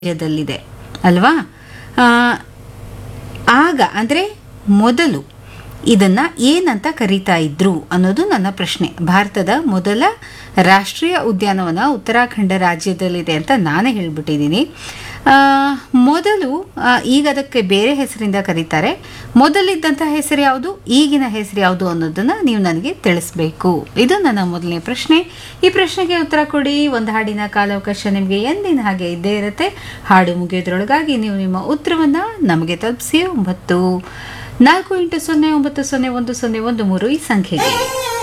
ರಾಜ್ಯದಲ್ಲಿದೆ ಅಲ್ವಾ ಆ, ಆಗ ಅಂದರೆ ಮೊದಲು ಇದನ್ನು ಏನಂತ ಕರೀತಾ ಇದ್ರು ಅನ್ನೋದು ನನ್ನ ಪ್ರಶ್ನೆ ಭಾರತದ ಮೊದಲ ರಾಷ್ಟ್ರೀಯ ಉದ್ಯಾನವನ ಉತ್ತರಾಖಂಡ ರಾಜ್ಯದಲ್ಲಿದೆ ಅಂತ ನಾನೇ ಹೇಳ್ಬಿಟ್ಟಿದ್ದೀನಿ ಆ, ಮೊದಲು ಆ, ಈಗ ಅದಕ್ಕೆ ಬೇರೆ ಹೆಸರಿಂದ ಕರೀತಾರೆ ಮೊದಲಿದ್ದಂಥ ಹೆಸರು ಯಾವುದು ಈಗಿನ ಹೆಸರು ಯಾವುದು ಅನ್ನೋದನ್ನು ನೀವು ನನಗೆ ತಿಳಿಸ್ಬೇಕು ಇದು ನನ್ನ ಮೊದಲನೇ ಪ್ರಶ್ನೆ ಈ ಪ್ರಶ್ನೆಗೆ ಉತ್ತರ ಕೊಡಿ ಒಂದು ಹಾಡಿನ ಕಾಲಾವಕಾಶ ನಿಮಗೆ ಎಂದಿನ ಹಾಗೆ ಇದ್ದೇ ಇರುತ್ತೆ ಹಾಡು ಮುಗಿಯೋದ್ರೊಳಗಾಗಿ ನೀವು ನಿಮ್ಮ ಉತ್ತರವನ್ನು ನಮಗೆ ತಲುಪಿಸಿ ಒಂಬತ್ತು ನಾಲ್ಕು ಎಂಟು ಸೊನ್ನೆ ಒಂಬತ್ತು ಸೊನ್ನೆ ಒಂದು ಸೊನ್ನೆ ಒಂದು ಮೂರು ಈ ಸಂಖ್ಯೆಗೆ